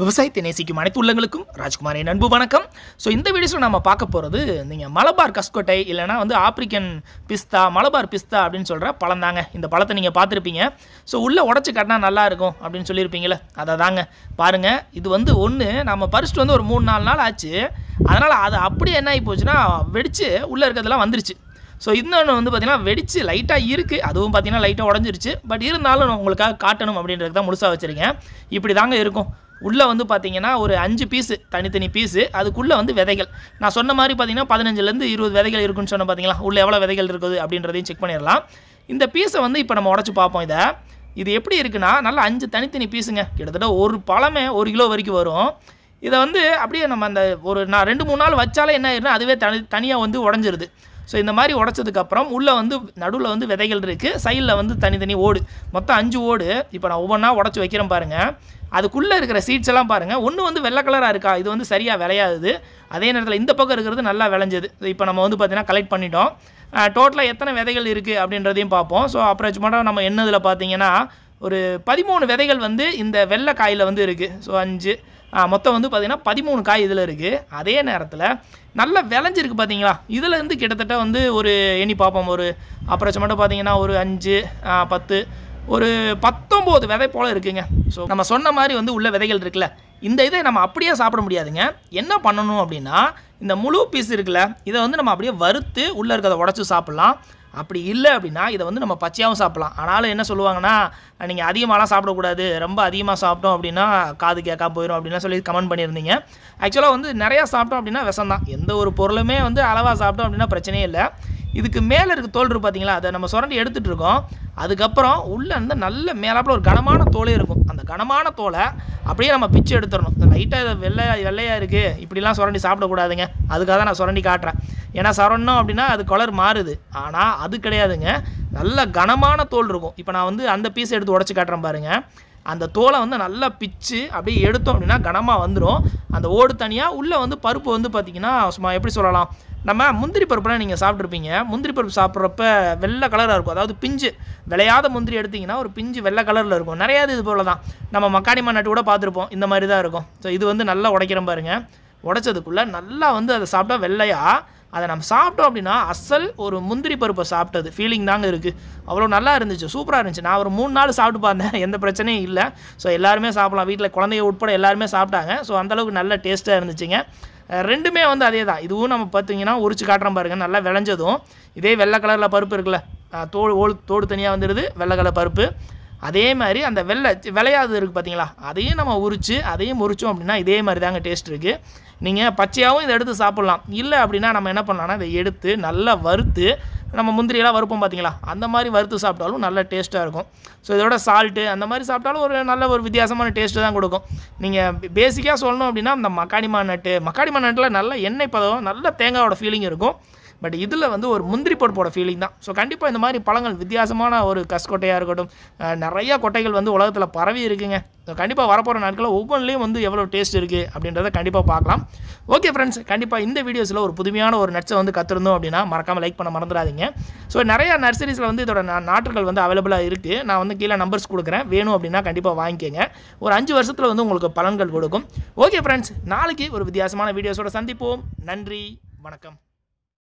விவசாயத்தை நேசிக்கும் அனைத்து உள்ளங்களுக்கும் ராஜ்குமாரின் அன்பு வணக்கம் ஸோ இந்த வீடியோஸில் நம்ம பார்க்க போகிறது நீங்கள் மலபார் கஸ்கொட்டை இல்லைனா வந்து ஆப்பிரிக்கன் பிஸ்தா மலபார் பிஸ்தா அப்படின்னு சொல்கிற பழம் தாங்க இந்த பழத்தை நீங்கள் பார்த்துருப்பீங்க ஸோ உள்ளே உடச்சி காட்டினா நல்லா இருக்கும் அப்படின்னு சொல்லியிருப்பீங்களே அதை தாங்க பாருங்கள் இது வந்து ஒன்று நம்ம பறிச்சுட்டு வந்து ஒரு மூணு நாலு நாள் ஆச்சு அதனால் அது அப்படியே என்ன ஆகி போச்சுன்னா வெடித்து உள்ளே இருக்கிறதெல்லாம் வந்துருச்சு ஸோ இன்னொன்று வந்து பார்த்தீங்கன்னா வெடிச்சு லைட்டாக இருக்குது அதுவும் பார்த்தீங்கன்னா லைட்டாக உடஞ்சிருச்சு பட் இருந்தாலும் நான் உங்களுக்காக காட்டணும் அப்படின்றது தான் முழுசாக வச்சுருக்கேன் இப்படி தாங்க இருக்கும் உள்ளே வந்து பார்த்தீங்கன்னா ஒரு அஞ்சு பீஸு தனித்தனி பீஸு அதுக்குள்ளே வந்து விதைகள் நான் சொன்ன மாதிரி பார்த்தீங்கன்னா பதினஞ்சுலேருந்து இருபது விதைகள் இருக்குன்னு சொன்ன பார்த்தீங்களா உள்ளே எவ்வளோ விதைகள் இருக்குது அப்படின்றதையும் செக் பண்ணிடலாம் இந்த பீஸை வந்து இப்போ நம்ம உடச்சி பார்ப்போம் இதை இது எப்படி இருக்குன்னா நல்லா அஞ்சு தனித்தனி பீஸுங்க கிட்டத்தட்ட ஒரு பழமே ஒரு கிலோ வரைக்கும் வரும் இதை வந்து அப்படியே நம்ம அந்த ஒரு நான் ரெண்டு மூணு நாள் வச்சாலே என்ன ஆயிருன்னா அதுவே தனி தனியாக வந்து உடஞ்சிருது ஸோ இந்த மாதிரி உடச்சதுக்கப்புறம் உள்ளே வந்து நடுவில் வந்து விதைகள் இருக்குது சைடில் வந்து தனித்தனி ஓடு மொத்தம் அஞ்சு ஓடு இப்போ நான் ஒவ்வொன்றா உடச்சி வைக்கிறேன் பாருங்கள் அதுக்குள்ளே இருக்கிற சீட்ஸ் எல்லாம் பாருங்கள் ஒன்று வந்து வெள்ளை கலராக இருக்கா இது வந்து சரியாக விளையாதுது அதே நேரத்தில் இந்த பக்கம் இருக்கிறது நல்லா விளைஞ்சது இப்போ நம்ம வந்து பார்த்திங்கன்னா கலெக்ட் பண்ணிட்டோம் டோட்டலாக எத்தனை விதைகள் இருக்குது அப்படின்றதையும் பார்ப்போம் ஸோ அப்ராக்சிமேட்டாக நம்ம என்னதில் பார்த்தீங்கன்னா ஒரு பதிமூணு விதைகள் வந்து இந்த வெள்ளை காயில் வந்து இருக்குது ஸோ அஞ்சு ஆ, மொத்தம் வந்து பார்த்திங்கன்னா பதிமூணு காய் இதில் இருக்குது அதே நேரத்தில் நல்ல விளைஞ்சிருக்கு பார்த்தீங்களா இதில் இருந்து கிட்டத்தட்ட வந்து ஒரு எண்ணி பார்ப்போம் ஒரு அப்ராக்சிமேட்டாக பார்த்தீங்கன்னா ஒரு அஞ்சு ஆ, பத்து ஒரு பத்தொம்போது விதை போல் இருக்குங்க ஸோ நம்ம சொன்ன மாதிரி வந்து உள்ள விதைகள் இருக்குல்ல இந்த இதை நம்ம அப்படியே சாப்பிட முடியாதுங்க என்ன பண்ணணும் அப்படின்னா இந்த முழு பீஸ் இருக்குல்ல இதை வந்து நம்ம அப்படியே வறுத்து உள்ளே இருக்கிறத உடச்சி சாப்பிட்லாம் அப்படி இல்லை அப்படின்னா இதை வந்து நம்ம பச்சையாகவும் சாப்பிட்லாம் ஆனாலும் என்ன சொல்லுவாங்கன்னா நீங்கள் அதிகமாகலாம் சாப்பிடக்கூடாது ரொம்ப அதிகமாக சாப்பிட்டோம் அப்படின்னா காது கேட்காம போயிடும் அப்படின்லாம் சொல்லி கமெண்ட் பண்ணியிருந்தீங்க ஆக்சுவலாக வந்து நிறையா சாப்பிட்டோம் அப்படின்னா விஷம் தான் எந்த ஒரு பொருளுமே வந்து அளவாக சாப்பிட்டோம் அப்படின்னா பிரச்சனையே இல்லை இதுக்கு மேலே இருக்க தோல் இருக்கு பார்த்தீங்களா அதை நம்ம சுரண்டி எடுத்துகிட்டு இருக்கோம் அதுக்கப்புறம் உள்ளே இருந்து நல்ல மேலாப்பில் ஒரு கனமான தோலே இருக்கும் அந்த கனமான தோலை அப்படியே நம்ம பிச்சு எடுத்துடணும் லைட்டாக இதை வெள்ளை வெள்ளையாக இருக்குது இப்படிலாம் சுரண்டி சாப்பிடக்கூடாதுங்க அதுக்காக தான் நான் சுரண்டி காட்டுறேன் ஏன்னா சுரண்டோம் அப்படின்னா அது கலர் மாறுது ஆனால் அது கிடையாதுங்க நல்ல கனமான தோல் இருக்கும் இப்போ நான் வந்து அந்த பீஸ் எடுத்து உடச்சி காட்டுறேன் பாருங்கள் அந்த தோலை வந்து நல்லா பிச்சு அப்படியே எடுத்தோம் அப்படின்னா கனமாக வந்துடும் அந்த ஓடு தனியாக உள்ளே வந்து பருப்பு வந்து பார்த்திங்கன்னா சும்மா எப்படி சொல்லலாம் நம்ம முந்திரி பருப்புலாம் நீங்கள் சாப்பிட்ருப்பீங்க முந்திரி பருப்பு சாப்பிட்றப்ப வெள்ளை கலராக இருக்கும் அதாவது பிஞ்சு விளையாத முந்திரி எடுத்திங்கன்னா ஒரு பிஞ்சு வெள்ளை கலரில் இருக்கும் நிறையா இது போல தான் நம்ம மக்காடி நட்டு கூட பார்த்துருப்போம் இந்த மாதிரி தான் இருக்கும் ஸோ இது வந்து நல்லா உடைக்கிறோம் பாருங்க உடைச்சதுக்குள்ளே நல்லா வந்து அதை சாப்பிட்டா வெள்ளையாக அதை நம்ம சாப்பிட்டோம் அப்படின்னா அசல் ஒரு முந்திரி பருப்பை சாப்பிட்டது ஃபீலிங் தாங்க இருக்குது அவ்வளோ நல்லா இருந்துச்சு சூப்பராக இருந்துச்சு நான் ஒரு மூணு நாள் சாப்பிட்டு பார்த்தேன் எந்த பிரச்சனையும் இல்லை ஸோ எல்லாருமே சாப்பிடலாம் வீட்டில் குழந்தைய உட்பட எல்லாருமே சாப்பிட்டாங்க ஸோ அந்தளவுக்கு நல்ல டேஸ்ட்டாக இருந்துச்சுங்க அஹ் ரெண்டுமே வந்து அதே தான் இதுவும் நம்ம பார்த்தீங்கன்னா உரிச்சு காட்டுறோம் பாருங்க நல்லா விளைஞ்சதும் இதே வெள்ளை கலரில் பருப்பு இருக்குல்ல அஹ் தோல் ஓல் தோடு தனியாக வந்துடுது வெள்ளை கலர் பருப்பு அதே மாதிரி அந்த வெள்ளை விளையாது இருக்குது பார்த்தீங்களா அதையும் நம்ம உரிச்சு அதையும் முறிச்சோம் அப்படின்னா இதே மாதிரி தாங்க டேஸ்ட் இருக்குது நீங்கள் பச்சையாகவும் இதை எடுத்து சாப்பிட்லாம் இல்லை அப்படின்னா நம்ம என்ன பண்ணலாம்னா இதை எடுத்து நல்லா வறுத்து நம்ம முந்திரியெல்லாம் வறுப்போம் பார்த்தீங்களா அந்த மாதிரி வறுத்து சாப்பிட்டாலும் நல்ல டேஸ்ட்டாக இருக்கும் ஸோ இதோட சால்ட்டு அந்த மாதிரி சாப்பிட்டாலும் ஒரு நல்ல ஒரு வித்தியாசமான டேஸ்ட்டு தான் கொடுக்கும் நீங்கள் பேசிக்காக சொல்லணும் அப்படின்னா இந்த மக்காடிமா நட்டு மக்காடிமா நட்டில் நல்ல எண்ணெய் பதம் நல்ல தேங்காயோட ஃபீலிங் இருக்கும் பட் இதில் வந்து ஒரு முந்திரி பருப்போட ஃபீலிங் தான் ஸோ கண்டிப்பாக இந்த மாதிரி பழங்கள் வித்தியாசமான ஒரு கஸ்கொட்டையாக இருக்கட்டும் அஹ் நிறைய கொட்டைகள் வந்து உலகத்தில் பரவி இருக்குங்க ஸோ கண்டிப்பாக வரப்போகிற நாட்களில் ஒவ்வொன்றிலையும் வந்து எவ்வளோ டேஸ்ட் இருக்குது அப்படின்றத கண்டிப்பாக பார்க்கலாம் ஓகே ஃப்ரெண்ட்ஸ் கண்டிப்பாக இந்த வீடியோஸில் ஒரு புதுமையான ஒரு நட்ஸை வந்து கற்றுருந்தோம் அப்படின்னா மறக்காமல் லைக் பண்ண மறந்துடாதீங்க ஸோ நிறையா நர்சரிஸில் வந்து இதோட நா- நாற்றுகள் வந்து அவைலபிளாக இருக்குது நான் வந்து கீழே நம்பர்ஸ் கொடுக்குறேன் வேணும் அப்படின்னா கண்டிப்பாக வாங்கிக்கோங்க ஒரு அஞ்சு வருஷத்தில் வந்து உங்களுக்கு பலன்கள் கொடுக்கும் ஓகே ஃப்ரெண்ட்ஸ் நாளைக்கு ஒரு வித்தியாசமான வீடியோஸோட சந்திப்போம் நன்றி வணக்கம்